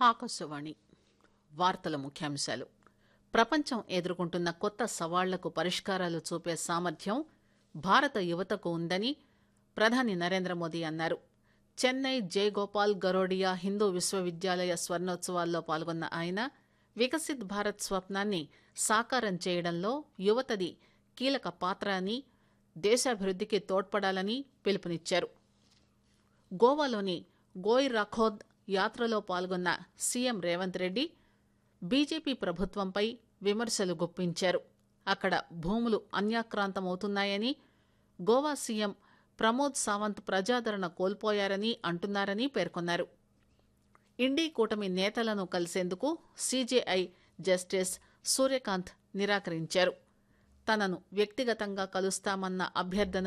ఆకాశవాణి వార్తల ముఖ్యాంశాలు ప్రపంచం ఎదుర్కొంటున్న కొత్త సవాళ్లకు పరిష్కారాలు చూపే సామర్థ్యం భారత యువతకు ఉందని ప్రధాని నరేంద్ర మోదీ అన్నారు చెన్నై జయగోపాల్ గరోడియా హిందూ విశ్వవిద్యాలయ స్వర్ణోత్సవాల్లో పాల్గొన్న ఆయన వికసిత్ భారత్ స్వప్నాన్ని సాకారం చేయడంలో యువతది కీలక పాత్ర అని దేశాభివృద్దికి తోడ్పడాలని పిలుపునిచ్చారు గోవాలోని గోయ్ రఖోద్ యాత్రలో పాల్గొన్న సీఎం రేవంత్ రెడ్డి బీజేపీ ప్రభుత్వంపై విమర్శలు గుప్పించారు అక్కడ భూములు అన్యాక్రాంతమవుతున్నాయని గోవా సీఎం ప్రమోద్ సావంత్ ప్రజాదరణ కోల్పోయారని అంటున్నారని పేర్కొన్నారు ఇండీ కూటమి నేతలను కలిసేందుకు సీజేఐ జస్టిస్ సూర్యకాంత్ నిరాకరించారు తనను వ్యక్తిగతంగా కలుస్తామన్న అభ్యర్థన